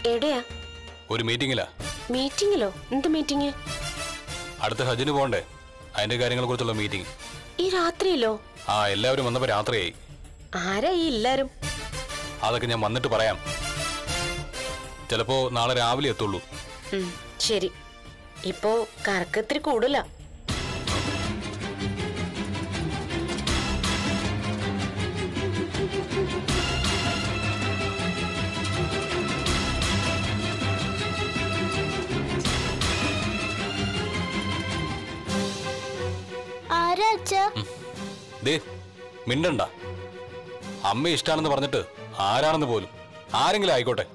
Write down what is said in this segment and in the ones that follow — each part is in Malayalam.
എവിടെയാ ഒരു മീറ്റിംഗിലാ മീറ്റിങ്ങിലോ എന്ത് മീറ്റിംഗ് അടുത്ത ഹജ്ജിന് പോകണ്ടേ അതിന്റെ കാര്യങ്ങളെ കുറിച്ചുള്ള മീറ്റിംഗ് ഈ രാത്രിയിലോ ആ എല്ലാവരും വന്നപ്പോൾ രാത്രിയായി ആരാ ഈ എല്ലാരും അതൊക്കെ ഞാൻ വന്നിട്ട് പറയാം ചിലപ്പോ നാളെ രാവിലെ എത്തുള്ളൂ ഉം, ശരി ഇപ്പോ കറക്കത്തിരി കൂടുതല ആരാ അച്ഛാ ദേ മിണ്ടണ്ട അമ്മ ഇഷ്ടാണെന്ന് പറഞ്ഞിട്ട് ആരാണെന്ന് പോലും ആരെങ്കിലും ആയിക്കോട്ടെ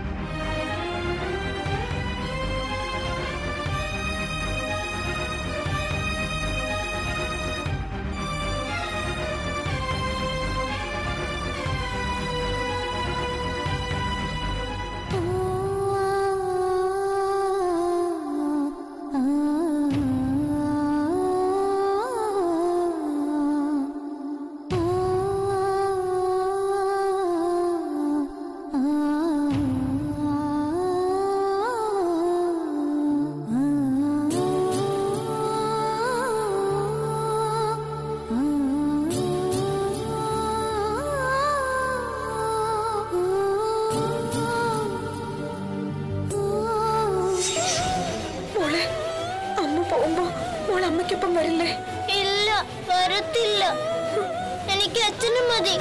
മോളെ അമ്മ പോകുമ്പോ മോൾ അമ്മയ്ക്കൊപ്പം വരില്ലേ ഇല്ല വരത്തില്ല എനിക്ക് അച്ഛനും മതി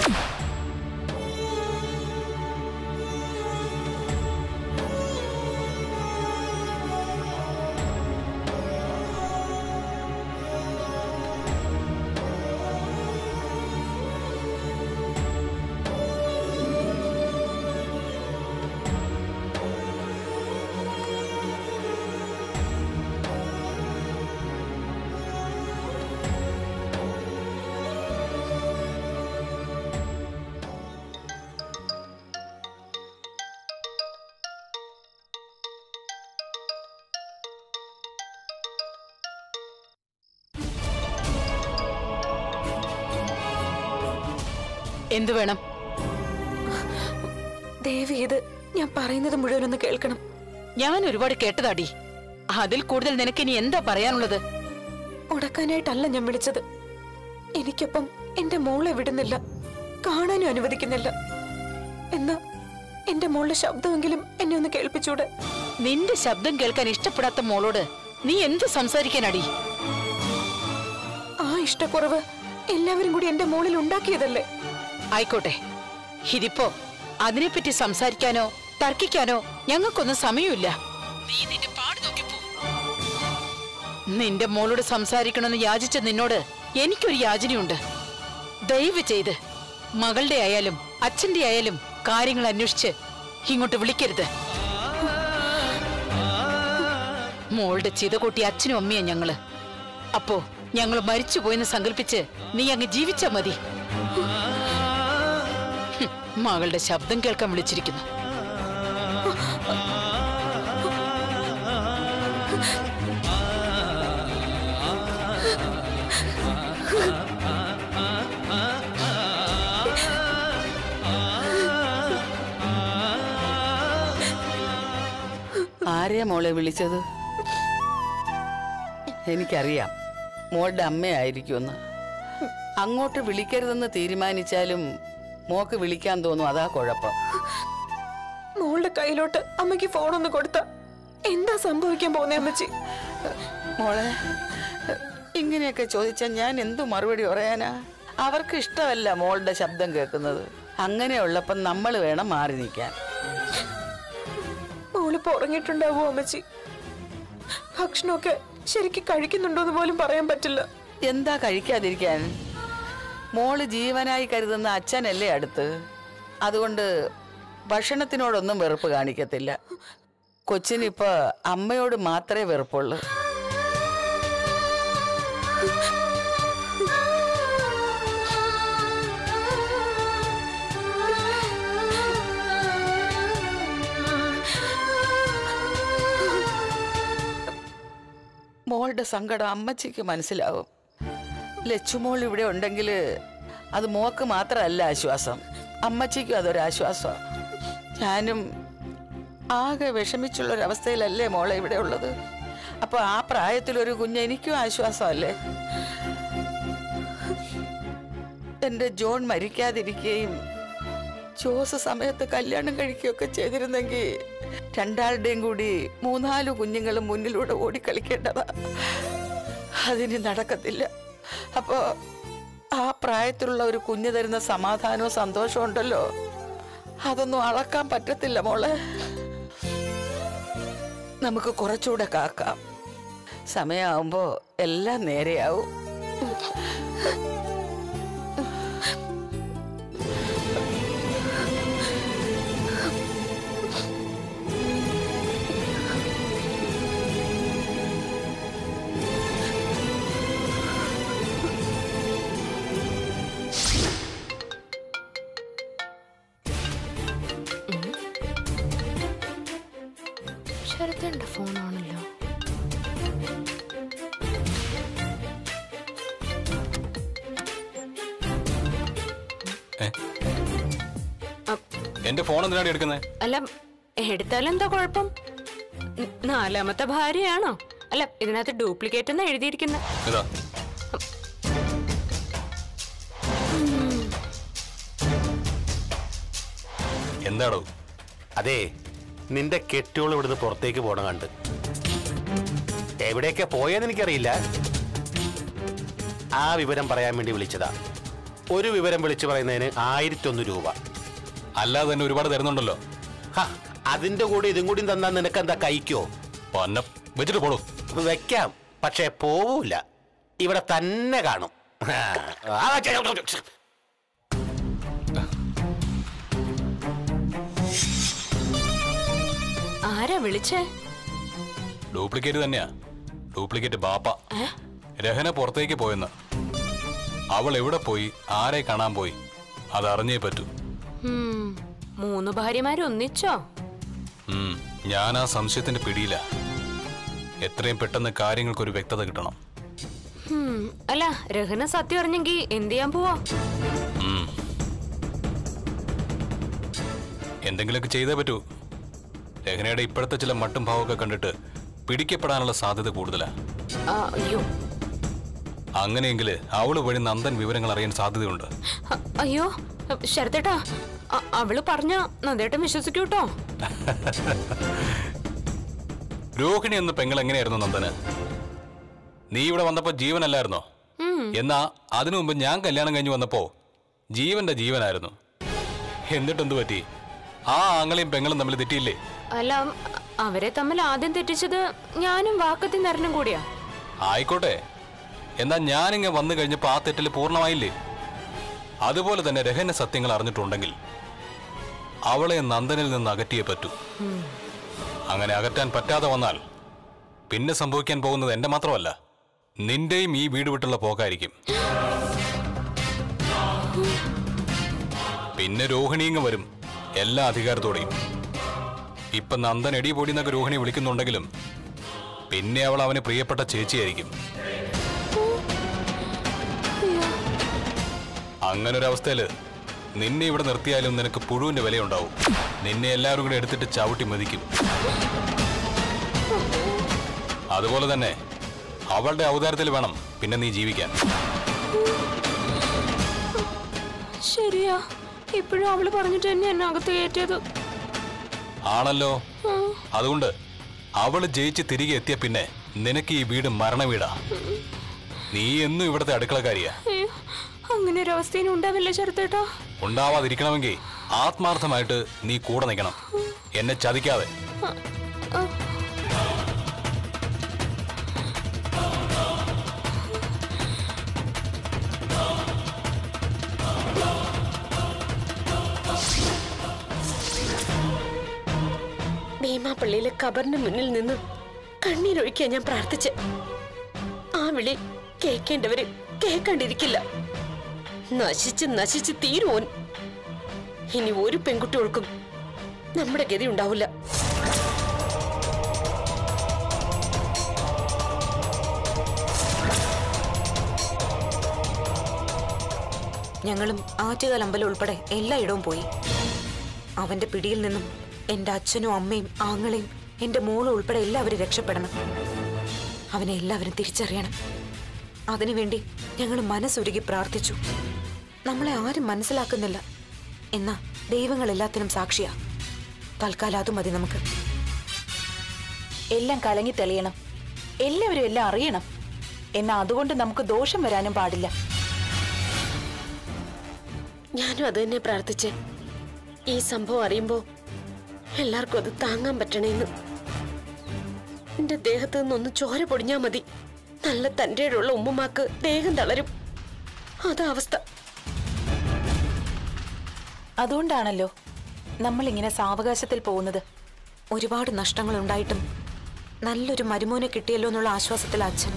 എന്തു വേണം ദേവി ഇത് ഞാൻ പറയുന്നത് മുഴുവനൊന്ന് കേൾക്കണം ഞാൻ ഒരുപാട് കേട്ടതാടി അതിൽ കൂടുതൽ നിനക്ക് ഇനി എന്താ പറയാനുള്ളത് ഉടക്കാനായിട്ടല്ല ഞാൻ വിളിച്ചത് എനിക്കൊപ്പം എന്റെ മോളെ വിടുന്നില്ല കാണാനും അനുവദിക്കുന്നില്ല എന്നാ എന്റെ മോളുടെ ശബ്ദമെങ്കിലും എന്നെ ഒന്ന് കേൾപ്പിച്ചൂടെ നിന്റെ ശബ്ദം കേൾക്കാൻ ഇഷ്ടപ്പെടാത്ത മോളോട് നീ എന്ത് സംസാരിക്കാനടി ആ ഇഷ്ടക്കുറവ് എല്ലാവരും കൂടി എന്റെ മോളിൽ ഉണ്ടാക്കിയതല്ലേ ആയിക്കോട്ടെ ഇതിപ്പോ അതിനെപ്പറ്റി സംസാരിക്കാനോ തർക്കിക്കാനോ ഞങ്ങൾക്കൊന്നും സമയമില്ല നീ നിന്റെ പാട് നോക്കി പോ. നിന്റെ മോളോട് സംസാരിക്കണമെന്ന് യാചിച്ച നിന്നോട് എനിക്കൊരു യാചനയുണ്ട് ദയവ് ചെയ്ത് മകളുടെ ആയാലും അച്ഛന്റെ ആയാലും കാര്യങ്ങൾ അന്വേഷിച്ച് ഇങ്ങോട്ട് വിളിക്കരുത് മോളുടെ ചിത കൂട്ടി അച്ഛനും അമ്മയാ ഞങ്ങള് അപ്പോ ഞങ്ങൾ മരിച്ചുപോയെന്ന് സങ്കല്പിച്ച് നീ അങ്ങ് ജീവിച്ചാ മതി ഹും, മകളുടെ ശബ്ദം കേൾക്കാൻ വിളിച്ചിരിക്കുന്നു ആരെയാ മോളെ വിളിച്ചത് എനിക്കറിയാം മോളുടെ അമ്മയായിരിക്കുമെന്ന് അങ്ങോട്ട് വിളിക്കരുതെന്ന് തീരുമാനിച്ചാലും മോക്ക് വിളിക്കാൻ തോന്നും അതാ കുഴപ്പം മോളുടെ കയ്യിലോട്ട് അമ്മയ്ക്ക് ഫോണൊന്ന് കൊടുത്ത എന്താ സംഭവിക്കാൻ പോകുന്നേ അമ്മച്ചി മോളെ ഇങ്ങനെയൊക്കെ ചോദിച്ചാൽ ഞാൻ എന്തു മറുപടി പറയാനാ അവർക്ക് ഇഷ്ടമല്ല മോളുടെ ശബ്ദം കേൾക്കുന്നത് അങ്ങനെയുള്ളപ്പം നമ്മൾ വേണം മാറി നിൽക്കാൻ മോളിപ്പോ ഉറങ്ങിയിട്ടുണ്ടാവോ അമ്മച്ചി ഭക്ഷണമൊക്കെ ശരിക്കും കഴിക്കുന്നുണ്ടോന്ന് പോലും പറയാൻ പറ്റില്ല എന്താ കഴിക്കാതിരിക്കാൻ മോള് ജീവനായി കരുതുന്ന അച്ഛനല്ലേ അടുത്ത് അതുകൊണ്ട് ഭക്ഷണത്തിനോടൊന്നും വെറുപ്പ് കാണിക്കത്തില്ല കൊച്ചിനിപ്പോ അമ്മയോട് മാത്രമേ വെറുപ്പുള്ളൂ മോളുടെ സങ്കടം അമ്മച്ചിക്ക് മനസ്സിലാവും ലച്ചുമോൾ ഇവിടെ ഉണ്ടെങ്കിൽ അത് മോക്ക് മാത്രമല്ല ആശ്വാസം അമ്മച്ചിക്കും അതൊരാശ്വാസമാണ് ഞാനും ആകെ വിഷമിച്ചുള്ള ഒരു അവസ്ഥയിലല്ലേ മോളെ ഇവിടെ ഉള്ളത് അപ്പൊ ആ പ്രായത്തിൽ ഒരു കുഞ്ഞ് എനിക്കും ആശ്വാസമല്ലേ എന്റെ ജോൺ മരിക്കാതിരിക്കുകയും ജോസ് സമയത്ത് കല്യാണം കഴിക്കുകയൊക്കെ ചെയ്തിരുന്നെങ്കിൽ രണ്ടാളുടെയും കൂടി മൂന്നാല് കുഞ്ഞുങ്ങളും മുന്നിലൂടെ ഓടിക്കളിക്കേണ്ടതാ അതിന് നടക്കത്തില്ല അപ്പോ ആ പ്രായത്തിലുള്ള ഒരു കുഞ്ഞ് തരുന്ന സമാധാനവും സന്തോഷവും ഉണ്ടല്ലോ അതൊന്നും അളക്കാൻ പറ്റത്തില്ല മോളെ നമുക്ക് കുറച്ചുകൂടെ കാക്കാം സമയമാവുമ്പോ എല്ലാം നേരെയാവും ശരത്തേണ്ട ഫോണാണല്ലോ ഏ? എന്റെ ഫോൺ എന്തിനാണ് എടുക്കുന്നത് അല്ല എടുത്താലും എന്താ കുഴപ്പം ന- നാലാമത്തെ ഭാര്യയാണോ അല്ല ഇതിനകത്ത് ഡ്യൂപ്ലിക്കേറ്റ് എന്ന് എഴുതിയിരിക്കുന്നത് ഇതാ എന്താടോ അതെ നിന്റെ കെട്ടിയോൾ ഇവിടുന്ന് പുറത്തേക്ക് പോണ കണ്ട് എവിടെയൊക്കെ പോയെന്ന് എനിക്കറിയില്ല ആ വിവരം പറയാൻ വേണ്ടി വിളിച്ചതാ ഒരു വിവരം വിളിച്ചു പറയുന്നതിന് ആയിരത്തൊന്ന് രൂപ അല്ലാതെ തന്നെ ഒരുപാട് തരുന്നുണ്ടല്ലോ ഹ, അതിന്റെ കൂടെ ഇതും കൂടി തന്നാ നിനക്ക് എന്താ കഴിക്കോ പന്ന വെച്ചിട്ട് പോടൂ വെക്കാം പക്ഷെ പോവൂല ഇവിടെ തന്നെ കാണും ആ, ചെ- ചെ- ചെ- ആരാ വിളിച്ചേ ഡ്യൂപ്ലിക്കേറ്റ് തന്നെയാ ഡ്യൂപ്ലിക്കേറ്റ് ബാപ്പ രഹന പുറത്തേക്ക് പോയെന്ന് അവൾ എവിടെ പോയി ആരെ കാണാൻ പോയി അതറിഞ്ഞേ പറ്റൂ ഉം, മൂന്ന് ഭാര്യമാര് ഒന്നിച്ചോ ഉം, ഞാൻ ആ സംശയത്തിന്റെ പിടിയില്ല എത്രയും പെട്ടെന്ന് കാര്യങ്ങൾക്കൊരു വ്യക്തത കിട്ടണം ഉം, അല്ല രഹന സത്യം അറിഞ്ഞെങ്കി എന്ത് ചെയ്യാൻ പോവാ ഉം. എന്തെങ്കിലുമൊക്കെ ചെയ്തേ പറ്റൂ രഹനയുടെ ഇപ്പോഴത്തെ ചില മട്ടും ഭാവമൊക്കെ കണ്ടിട്ട് പിടിക്കപ്പെടാനുള്ള സാധ്യത കൂടുതലാ ആ, അയ്യോ അങ്ങനെയെങ്കിൽ അവള് വഴി നന്ദൻ വിവരങ്ങൾ അറിയാൻ സാധ്യതയുണ്ട് അ- അയ്യോ ശരത്തേട്ടാ അ- അവള് പറഞ്ഞ നന്ദേട്ടൻ വിശ്വസിക്കൂട്ടോ രോഹിണി എന്ന പെങ്ങൾ എങ്ങനെയായിരുന്നു നന്ദന് നീ ഇവിടെ വന്നപ്പോ ജീവനല്ലായിരുന്നോ എന്നാ അതിനു മുമ്പ് ഞാൻ കല്യാണം കഴിഞ്ഞ് വന്നപ്പോ ജീവന്റെ ജീവനായിരുന്നു എന്നിട്ടെന്തു പറ്റി ആ ആങ്ങളെയും പെങ്ങളും തമ്മിൽ തെറ്റിയില്ലേ അല്ല അ- അവരെ തമ്മിൽ ആദ്യം തെറ്റിച്ചത് ഞാനും വാക്കത്തി നരനും കൂടിയാ ആയിക്കോട്ടെ എന്നാ ഞാനിങ്ങ വന്നു കഴിഞ്ഞപ്പോ ആ തെറ്റിൽ പൂർണ്ണമായില്ലേ അതുപോലെ തന്നെ രഹന സത്യങ്ങൾ അറിഞ്ഞിട്ടുണ്ടെങ്കിൽ അവളെ നന്ദനിൽ നിന്ന് അകറ്റിയേ പറ്റൂ അങ്ങനെ അകറ്റാൻ പറ്റാതെ വന്നാൽ പിന്നെ സംഭവിക്കാൻ പോകുന്നത് എന്റെ മാത്രമല്ല നിന്റെയും ഈ വീട് വിട്ടുള്ള പോക്കായിരിക്കും പിന്നെ രോഹിണിയും വരും എല്ലാ അധികാരത്തോടെയും ഇപ്പൊ നന്ദൻ എടി പൊടി എന്നൊക്കെ രോഹിണി വിളിക്കുന്നുണ്ടെങ്കിലും പിന്നെ അവൾ അവന് പ്രിയപ്പെട്ട ചേച്ചിയായിരിക്കും അങ്ങനെ ഒരു അവസ്ഥയില് നിന്നെ ഇവിടെ നിർത്തിയാലും നിനക്ക് പുഴുവിന്റെ വിലയുണ്ടാവും നിന്നെ എല്ലാവരും കൂടെ എടുത്തിട്ട് ചവിട്ടി മതിക്കും അതുപോലെ തന്നെ അവളുടെ അവതാരത്തിൽ വേണം പിന്നെ നീ ജീവിക്കാൻ ശരിയാ ഇപ്പോഴും അവള് പറഞ്ഞിട്ട് തന്നെ എന്നെ അകത്ത് കയറ്റിയത് ആണല്ലോ അതുകൊണ്ട് അവള് ജയിച്ച് തിരികെ എത്തിയ പിന്നെ നിനക്ക് ഈ വീട് മരണ വീടാ നീ എന്നും ഇവിടുത്തെ അടുക്കളക്കാരിയാ അയ്യോ അങ്ങനെ ഒരു അവസ്ഥയും ഉണ്ടാവില്ല ശരത്തേട്ടാ ഉണ്ടാവാതിരിക്കണമെങ്കിൽ ആത്മാർത്ഥമായിട്ട് നീ കൂടെ നിൽക്കണം എന്നെ ചതിക്കാതെ ഭീമാപ്പള്ളിയിലെ ഖബറിന് മുന്നിൽ നിന്ന് കണ്ണീരൊഴിക്കാൻ ഞാൻ പ്രാർത്ഥിച്ച് ആ വിളി കേൾക്കേണ്ടവര് കേൾക്കാണ്ടിരിക്കില്ല നശിച്ച് നശിച്ച് തീരുവോൻ ഇനി ഒരു പെൺകുട്ടികൾക്കും നമ്മുടെ ഗതി ഉണ്ടാവില്ല ഞങ്ങളും ആറ്റുകാൽ അമ്പലം ഉൾപ്പെടെ എല്ലായിടവും പോയി അവന്റെ പിടിയിൽ നിന്നും എന്റെ അച്ഛനും അമ്മയും ആങ്ങളെയും എന്റെ മോളും ഉൾപ്പെടെ എല്ലാവരും രക്ഷപ്പെടണം അവനെ എല്ലാവരും തിരിച്ചറിയണം അതിനുവേണ്ടി ഞങ്ങൾ മനസ്സുരുകി പ്രാർത്ഥിച്ചു നമ്മളെ ആരും മനസ്സിലാക്കുന്നില്ല എന്നാ ദൈവങ്ങൾ എല്ലാത്തിനും സാക്ഷിയാ തൽക്കാലം അത് മതി നമുക്ക് എല്ലാം കലങ്ങി തെളിയണം എല്ലാവരും എല്ലാം അറിയണം എന്നാ അതുകൊണ്ട് നമുക്ക് ദോഷം വരാനും പാടില്ല ഞാനും അത് തന്നെ പ്രാർത്ഥിച്ചേ ഈ സംഭവം അറിയുമ്പോ എല്ലാവർക്കും അത് താങ്ങാൻ പറ്റണേന്ന് എന്റെ ദേഹത്ത് നിന്നൊന്ന് ചോര പൊടിഞ്ഞാ മതി നല്ല തൻ്റെ ഉള്ള ഉമ്മമാക്ക് ദേഹം തളരും അതാ അവസ്ഥ അതുകൊണ്ടാണല്ലോ നമ്മൾ ഇങ്ങനെ സാവകാശത്തിൽ പോകുന്നത് ഒരുപാട് നഷ്ടങ്ങൾ ഉണ്ടായിട്ടും നല്ലൊരു മരുമോനെ കിട്ടിയല്ലോ എന്നുള്ള ആശ്വാസത്തിൽ അച്ഛൻ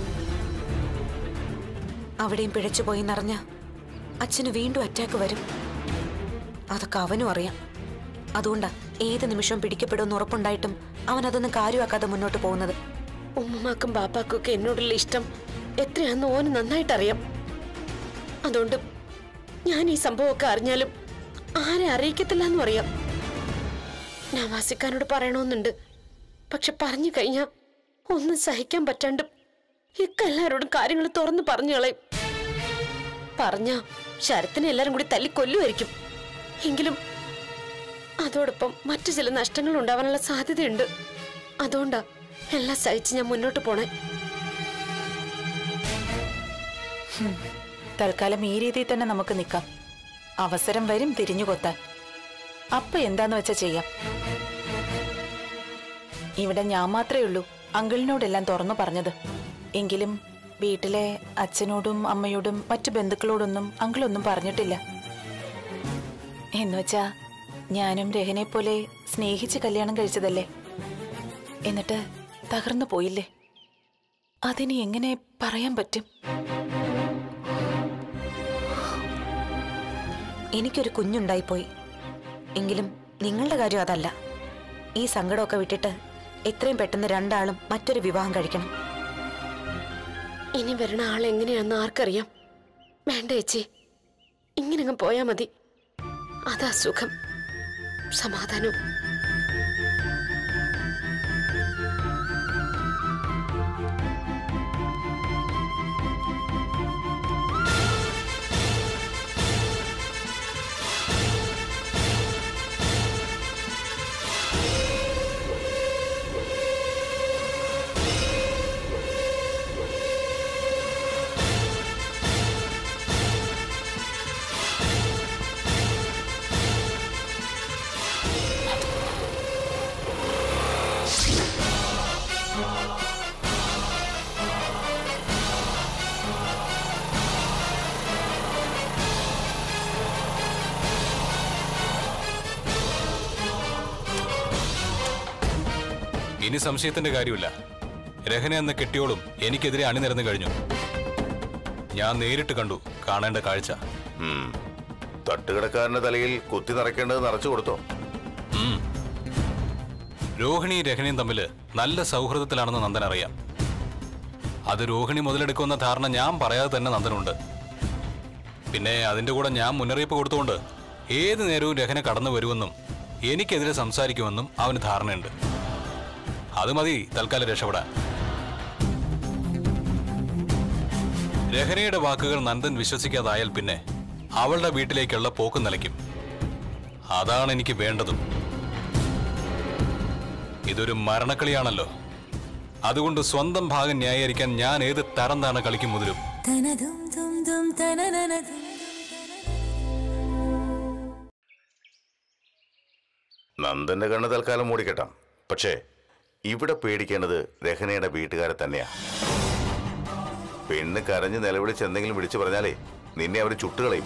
അവിടെയും പിഴച്ചുപോയി എന്നറിഞ്ഞ അച്ഛന് വീണ്ടും അറ്റാക്ക് വരും അതൊക്കെ അവനും അറിയാം അതുകൊണ്ടാ ഏത് നിമിഷവും പിടിക്കപ്പെടുമെന്ന് ഉറപ്പുണ്ടായിട്ടും അവൻ അതൊന്നും കാര്യമാക്കാതെ മുന്നോട്ട് പോകുന്നത് ഉമ്മമാക്കും ബാപ്പാക്കും ഒക്കെ എന്നോടുള്ള ഇഷ്ടം എത്രയാന്ന് ഓന് നന്നായിട്ട് അറിയാം അതുകൊണ്ട് ഞാൻ ഈ സംഭവമൊക്കെ അറിഞ്ഞാലും ആരെ അറിയിക്കത്തില്ല എന്നും അറിയാം നവാസിക്കാനോട് പറയണമെന്നുണ്ട് പക്ഷെ പറഞ്ഞു കഴിഞ്ഞാ ഒന്നും സഹിക്കാൻ പറ്റാണ്ട് ഇക്ക എല്ലാരോടും കാര്യങ്ങൾ തുറന്ന് പറഞ്ഞു കളയും പറഞ്ഞ ശരത്തിനെ എല്ലാരും കൂടി തല്ലി കൊല്ലുമായിരിക്കും എങ്കിലും അതോടൊപ്പം മറ്റു ചില നഷ്ടങ്ങൾ ഉണ്ടാവാനുള്ള സാധ്യതയുണ്ട് അതുകൊണ്ടാ എല്ലാം സഹിച്ച് ഞാൻ മുന്നോട്ട് പോണേ തൽക്കാലം ഈ രീതിയിൽ തന്നെ നമുക്ക് നിൽക്കാം അവസരം വരും തിരിഞ്ഞു കൊത്താൻ അപ്പൊ എന്താന്ന് വെച്ചാ ചെയ്യാം ഇവിടെ ഞാൻ മാത്രമേ ഉള്ളൂ അങ്കിളിനോടെല്ലാം തുറന്നു പറഞ്ഞത് എങ്കിലും വീട്ടിലെ അച്ഛനോടും അമ്മയോടും മറ്റു ബന്ധുക്കളോടൊന്നും അങ്കിളൊന്നും പറഞ്ഞിട്ടില്ല എന്നുവെച്ചാ ഞാനും രഹനെ പോലെ സ്നേഹിച്ച് കല്യാണം കഴിച്ചതല്ലേ എന്നിട്ട് തകർന്നു പോയില്ലേ അതിനി എങ്ങനെ പറയാൻ പറ്റും എനിക്കൊരു കുഞ്ഞുണ്ടായിപ്പോയി എങ്കിലും നിങ്ങളുടെ കാര്യം അതല്ല ഈ സങ്കടമൊക്കെ വിട്ടിട്ട് എത്രയും പെട്ടെന്ന് രണ്ടാളും മറ്റൊരു വിവാഹം കഴിക്കണം ഇനി വരണ ആൾ എങ്ങനെയാന്ന് ആർക്കറിയാം വേണ്ട ചേച്ചി ഇങ്ങനങ്ങ് പോയാ മതി അതാ സുഖം സമാധാനം ഇനി സംശയത്തിന്റെ കാര്യമില്ല രഹന എന്ന കെട്ടിയോളും എനിക്കെതിരെ അണിനിരന്നു കഴിഞ്ഞു ഞാൻ നേരിട്ട് കണ്ടു കാണേണ്ട കാഴ്ച ഉം. തട്ടുകിടക്കാരന്റെ തലയിൽ കുത്തി നിറയ്ക്കേണ്ടത് നിറച്ചു കൊടുത്തോ ഉം. രോഹിണി രഹനയും തമ്മിൽ നല്ല സൗഹൃദത്തിലാണെന്ന് നന്ദൻ അറിയാം അത് രോഹിണി മുതലെടുക്കുന്ന ധാരണ ഞാൻ പറയാതെ തന്നെ നന്ദനുണ്ട് പിന്നെ അതിന്റെ കൂടെ ഞാൻ മുന്നറിയിപ്പ് കൊടുത്തുകൊണ്ട് ഏത് നേരവും രഹന കടന്നു വരുമെന്നും എനിക്കെതിരെ സംസാരിക്കുമെന്നും അവന് ധാരണയുണ്ട് അത് മതി തൽക്കാലം രക്ഷപ്പെടാൻ രഹനയുടെ വാക്കുകൾ നന്ദൻ വിശ്വസിക്കാതായാൽ പിന്നെ അവളുടെ വീട്ടിലേക്കുള്ള പോക്ക് നിലയ്ക്കും അതാണ് എനിക്ക് വേണ്ടതും ഇതൊരു മരണക്കളിയാണല്ലോ അതുകൊണ്ട് സ്വന്തം ഭാഗം ന്യായീകരിക്കാൻ ഞാൻ ഏത് തരം താണ കളിക്കും മുതലും നന്ദന്റെ കണ്ണ് തൽക്കാലം മൂടിക്കെട്ടാം പക്ഷേ ഇവിടെ പേടിക്കേണ്ടത് രഹനയുടെ വീട്ടുകാരെ തന്നെയാ പെണ്ണ് കരഞ്ഞ് നിലവിളിച്ച് എന്തെങ്കിലും വിളിച്ചു പറഞ്ഞാലേ നിന്നെ അവർ ചുട്ടുകളയും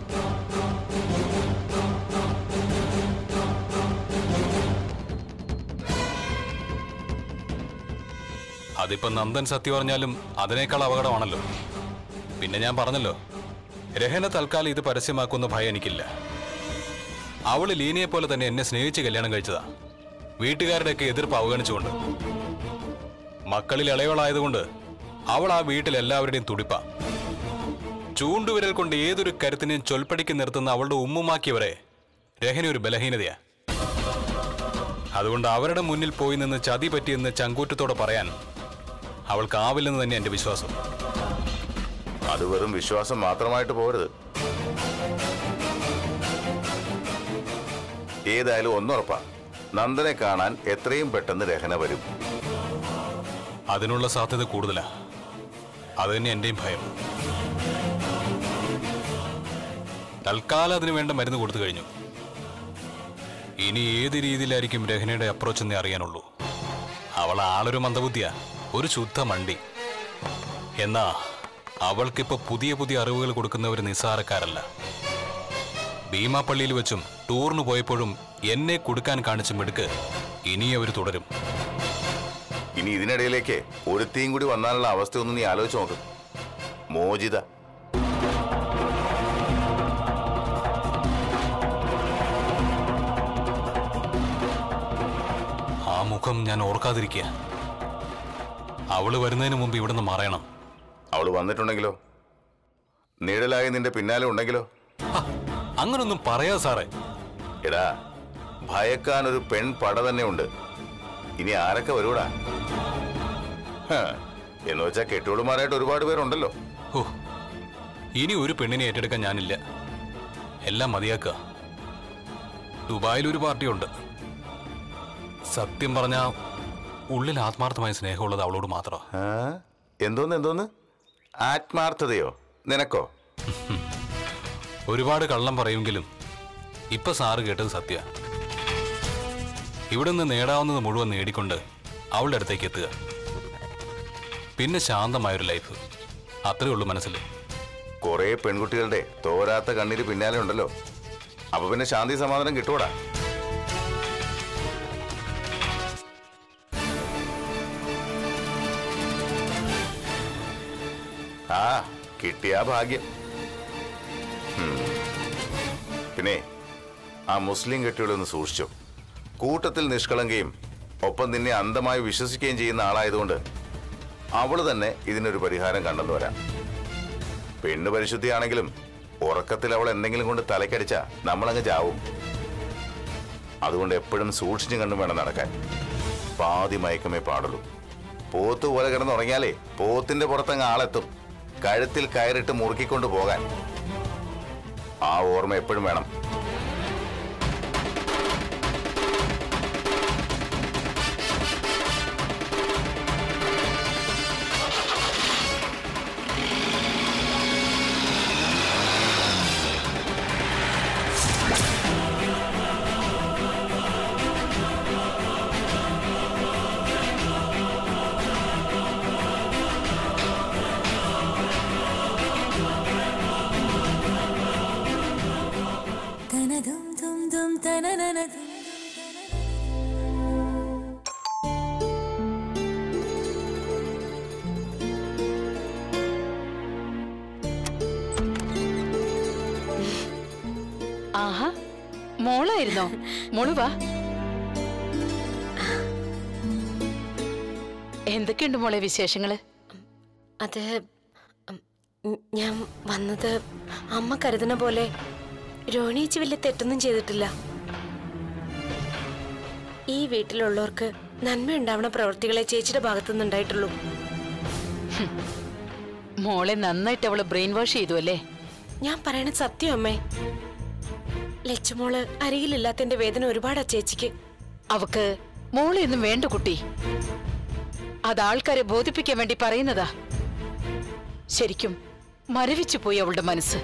അതിപ്പോ നന്ദൻ സത്യം പറഞ്ഞാലും അതിനേക്കാൾ അപകടമാണല്ലോ പിന്നെ ഞാൻ പറഞ്ഞല്ലോ രഹന തൽക്കാലം ഇത് പരസ്യമാക്കുന്ന ഭയം എനിക്കില്ല അവള് ലീനയെ പോലെ തന്നെ എന്നെ സ്നേഹിച്ച് കല്യാണം കഴിച്ചതാ വീട്ടുകാരുടെയൊക്കെ എതിർപ്പ് അവഗണിച്ചുകൊണ്ട് മക്കളിൽ ഇളയവളായതുകൊണ്ട് അവൾ ആ വീട്ടിൽ എല്ലാവരുടെയും തുടിപ്പാ ചൂണ്ടുവിരൽ കൊണ്ട് ഏതൊരു കരുത്തിനെയും ചൊൽപ്പടിക്ക് നിർത്തുന്ന അവളുടെ ഉമ്മുമാക്കിയവരെ രഹന ഒരു ബലഹീനതയാ അതുകൊണ്ട് അവരുടെ മുന്നിൽ പോയി നിന്ന് ചതി പറ്റിയെന്ന് ചങ്കൂറ്റത്തോടെ പറയാൻ അവൾക്കാവില്ലെന്ന് തന്നെ എന്റെ വിശ്വാസം അത് വെറും വിശ്വാസം മാത്രമായിട്ട് പോരുത് ഏതായാലും ഒന്നുറപ്പാ നന്ദനെ കാണാൻ എത്രയും പെട്ടെന്ന് രഹന വരും അതിനുള്ള സാധ്യത കൂടുതലാ അത് തന്നെ എന്റെയും ഭയം തൽക്കാലം അതിനു വേണ്ട മരുന്ന് കൊടുത്തു കഴിഞ്ഞു ഇനി ഏത് രീതിയിലായിരിക്കും രഹനയുടെ അപ്രോച്ച് എന്നേ അറിയാനുള്ളൂ അവൾ ആളൊരു മന്ദബുദ്ധിയാ ഒരു ശുദ്ധ മണ്ടി എന്നാ അവൾക്കിപ്പോ പുതിയ പുതിയ അറിവുകൾ കൊടുക്കുന്ന ഒരു നിസ്സാരക്കാരല്ല ഭീമാപ്പള്ളിയിൽ വെച്ചും ടൂറിന് പോയപ്പോഴും എന്നെ കൊടുക്കാൻ കാണിച്ച മിടുക്ക് ഇനി അവർ തുടരും ഇനി ഇതിനിടയിലേക്ക് ഒരുത്തിയും കൂടി വന്നാലുള്ള അവസ്ഥ ഒന്ന് നീ ആലോചിച്ച് നോക്ക് മോചിത ആ മുഖം ഞാൻ ഓർക്കാതിരിക്കുക അവള് വരുന്നതിന് മുമ്പ് ഇവിടുന്ന് മറയണം അവള് വന്നിട്ടുണ്ടെങ്കിലോ നിഴലായി നിന്റെ പിന്നാലെ ഉണ്ടെങ്കിലോ ഹ, അങ്ങനൊന്നും പറയാ സാറേ എടാ ഭയക്കാൻ ഒരു പെൺ പട തന്നെ ഉണ്ട് ഇനി ആരൊക്കെ വരൂടാ ഹ, എന്ന് വെച്ചാ കെട്ടിയോടുമാരായിട്ട് ഒരുപാട് പേരുണ്ടല്ലോ ഓ ഇനി ഒരു പെണ്ണിനെ ഏറ്റെടുക്കാൻ ഞാനില്ല എല്ലാം മതിയാക്കുക ദുബായിൽ ഒരു പാർട്ടിയുണ്ട് സത്യം പറഞ്ഞാ ഉള്ളിൽ ആത്മാർത്ഥമായ സ്നേഹമുള്ളത് അവളോട് മാത്രം ആ? എന്തോന്ന് എന്തോന്ന് ആത്മാർത്ഥതയോ നിനക്കോ ഒരുപാട് കള്ളം പറയുമെങ്കിലും ഇപ്പൊ സാറ് കേട്ടത് സത്യ ഇവിടെ നിന്ന് നേടാവുന്നത് മുഴുവൻ നേടിക്കൊണ്ട് അവളുടെ അടുത്തേക്ക് എത്തുക പിന്നെ ശാന്തമായൊരു ലൈഫ് അത്രേ ഉള്ളൂ മനസ്സിൽ കുറെ പെൺകുട്ടികളുടെ തോരാത്ത കണ്ണീര് പിന്നാലെ ഉണ്ടല്ലോ അപ്പൊ പിന്നെ ശാന്തി സമാധാനം കിട്ടൂടാ ആ കിട്ടിയ ഭാഗ്യം ഉം. പിന്നെ ആ മുസ്ലിം കെട്ടികളൊന്ന് സൂക്ഷിച്ചോ കൂട്ടത്തിൽ നിഷ്കളങ്കയും ഒപ്പം നിന്നെ അന്ധമായി വിശ്വസിക്കുകയും ചെയ്യുന്ന ആളായതുകൊണ്ട് അവള് തന്നെ ഇതിനൊരു പരിഹാരം കണ്ടെന്ന് വരാം പെണ്ണ് പരിശുദ്ധിയാണെങ്കിലും ഉറക്കത്തിൽ അവൾ എന്തെങ്കിലും കൊണ്ട് തലക്കടിച്ച നമ്മളങ്ങ് ചാവും അതുകൊണ്ട് എപ്പോഴും സൂക്ഷിച്ചും കണ്ടും വേണം നടക്കാൻ പാതി മയക്കമേ പാടുള്ളൂ പോത്ത് പോലെ കിടന്നുറങ്ങിയാലേ പോത്തിന്റെ പുറത്തങ്ങ് ആളെത്തും കഴുത്തിൽ കയറിട്ട് മുറുക്കിക്കൊണ്ട് പോകാൻ ആ ഓർമ്മ എപ്പോഴും വേണം ആഹാ മോളായിരുന്നോ മോള് വാ എന്തൊക്കെയുണ്ട് മോളെ വിശേഷങ്ങള് അത് ഉം, ഞാൻ വന്നത് അമ്മ കരുതുന്ന പോലെ രോണിയേച്ചി വലിയ തെറ്റൊന്നും ചെയ്തിട്ടില്ല ഈ വീട്ടിലുള്ളവർക്ക് നന്മയുണ്ടാവണ പ്രവൃത്തികളെ ചേച്ചിയുടെ ഭാഗത്തുനിന്ന് ഉണ്ടായിട്ടുള്ളൂ മോളെ നന്നായിട്ട് അവള് ബ്രെയിൻ വാഷ് ചെയ്തു അല്ലേ ഞാൻ പറയണത് സത്യം അമ്മേ ലച്ചുമോള് അരികിലില്ലാത്തതിന്റെ വേദന ഒരുപാടാ ചേച്ചിക്ക് അവക്ക് മോളെ ഒന്നും വേണ്ട കുട്ടി അത് ആൾക്കാരെ ബോധിപ്പിക്കാൻ വേണ്ടി പറയുന്നതാ ശരിക്കും മരവിച്ചു പോയി അവളുടെ മനസ്സ്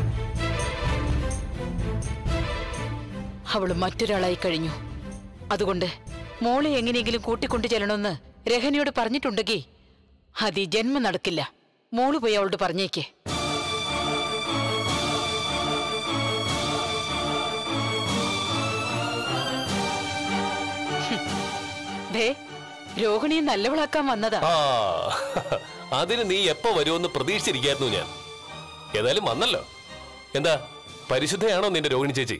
അവള് മറ്റൊരാളായി കഴിഞ്ഞു അതുകൊണ്ട് മോളെ എങ്ങനെയെങ്കിലും കൂട്ടിക്കൊണ്ടു ചെല്ലണമെന്ന് രഹനയോട് പറഞ്ഞിട്ടുണ്ടെങ്കിൽ അത് ഈ ജന്മം നടക്കില്ല മോള് പോയി അവളോട് പറഞ്ഞേക്കേ ദേ രോഹിണിയെ നല്ലവളാക്കാൻ വന്നതാ ആ അതിന് നീ എപ്പോ വരുമെന്ന് പ്രതീക്ഷിച്ചിരിക്കായിരുന്നു ഞാൻ ഏതായാലും വന്നല്ലോ എന്താ പരിശുദ്ധയാണോ നിന്റെ രോഹിണി ചേച്ചി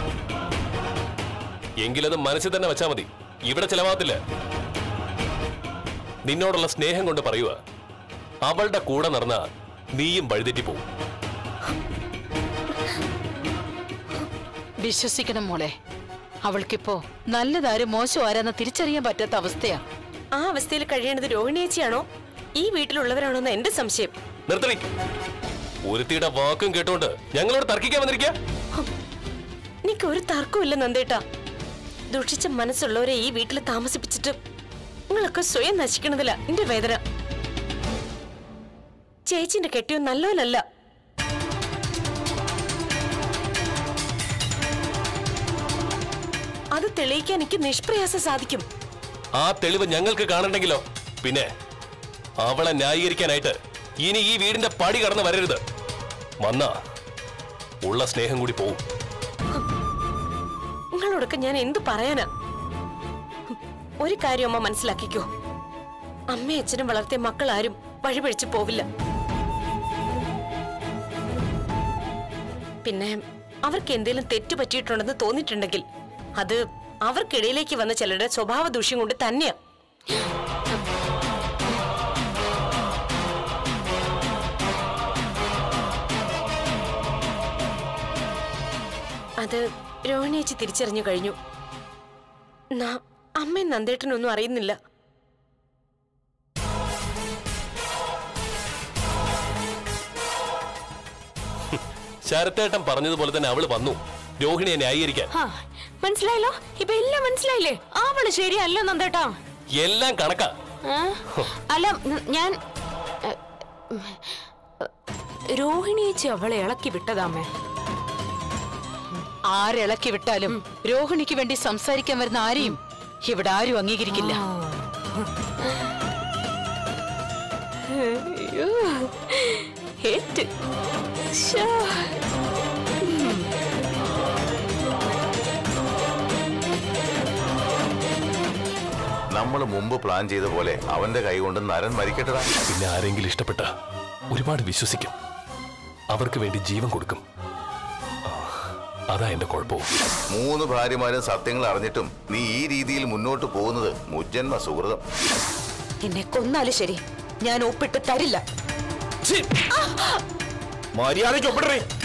എങ്കിലത് മനസ്സിൽ തന്നെ വെച്ചാ മതി ഇവിടെ ചെലവാകത്തില്ല നിന്നോടുള്ള സ്നേഹം കൊണ്ട് പറയുക അവളുടെ കൂടെ നടന്ന നീയും വഴിതെറ്റി പോവും വിശ്വസിക്കണം മോളെ അവൾക്കിപ്പോ നല്ലതാരും മോശം ആരാന്ന് തിരിച്ചറിയാൻ പറ്റാത്ത അവസ്ഥയാ ആ അവസ്ഥയിൽ കഴിയേണ്ടത് രോഹിണിയേച്ചിയാണോ ഈ വീട്ടിലുള്ളവരാണോ എന്ന് എന്റെ സംശയം നിർത്തണി ഒരുത്തിയുടെ വാക്കും കേട്ടോണ്ട് ഞങ്ങളോട് തർക്കിക്കാൻ വന്നിരിക്കുക എനിക്ക് ഒരു തർക്കമില്ല നന്ദേട്ടാ ദുഷിച്ച മനസ്സുള്ളവരെ ഈ വീട്ടിൽ താമസിപ്പിച്ചിട്ട് നിങ്ങളൊക്കെ സ്വയം നശിക്കണതില്ല എന്റെ വേദന ചേച്ചിന്റെ കെട്ടിയോ നല്ലവനല്ല അത് തെളിയിക്കാൻ എനിക്ക് നിഷ്പ്രയാസം സാധിക്കും ആ തെളിവ് ഞങ്ങൾക്ക് കാണണ്ടെങ്കിലോ പിന്നെ അവളെ ന്യായീകരിക്കാനായിട്ട് ഇനി ഈ വീടിന്റെ പടി കടന്ന് വരരുത് വന്ന ഉള്ള സ്നേഹം കൂടി പോവും നിങ്ങളോടൊക്കെ ഞാൻ എന്തു പറയാനാ ഒരു കാര്യം അമ്മ മനസ്സിലാക്കിക്കോ അമ്മയും അച്ഛനും വളർത്തിയ മക്കൾ ആരും വഴിപഴിച്ചു പോവില്ല പിന്നെ അവർക്ക് എന്തെങ്കിലും തെറ്റു പറ്റിയിട്ടുണ്ടെന്ന് തോന്നിയിട്ടുണ്ടെങ്കിൽ അത് അവർക്കിടയിലേക്ക് വന്ന ചിലരുടെ സ്വഭാവ ദൂഷ്യം കൊണ്ട് തന്നെയാ അത് രോഹിണിയേച്ചി തിരിച്ചറിഞ്ഞു കഴിഞ്ഞു നാ- അമ്മയും നന്ദേട്ടനൊന്നും അറിയുന്നില്ല ശരത്തേട്ടൻ പറഞ്ഞതുപോലെ തന്നെ അവള് വന്നു രോഹിണിയെ ന്യായീകരിക്കാൻ ആ, മനസ്സിലായല്ലോ ഇപ്പൊ എല്ലാം മനസ്സിലായില്ലേ അവള് ശരിയല്ല നന്ദേട്ടാ എല്ലാം കണക്കാ ആ? അല്ല ന- ഞാൻ എ, ഉം, രോഹിണിയേച്ചി അവളെ ഇളക്കി വിട്ടതാമേ ആരിളക്കി വിട്ടാലും രോഹിണിക്ക് വേണ്ടി സംസാരിക്കാൻ വരുന്ന ആരെയും ഇവിടെ ആരും അംഗീകരിക്കില്ല അയ്യോ ഏറ്റ് ശ്ശോ. നമ്മൾ മുമ്പ് പ്ലാൻ ചെയ്ത പോലെ അവന്റെ കൈകൊണ്ട് നരൻ മരിക്കട്ടടാ പിന്നെ ആരെങ്കിലും ഇഷ്ടപ്പെട്ട ഒരുപാട് വിശ്വസിക്കും അവർക്ക് വേണ്ടി ജീവൻ കൊടുക്കും ആ, അതാ എന്റെ കുഴപ്പവും മൂന്ന് ഭാര്യമാരും സത്യങ്ങൾ അറിഞ്ഞിട്ടും നീ ഈ രീതിയിൽ മുന്നോട്ട് പോകുന്നത് മുജ്ജന്മ സുഹൃതം എന്നെ കൊന്നാലും ശരി ഞാൻ ഒപ്പിട്ട് തരില്ല മര്യാദയ്ക്ക് ഒപ്പിടറേ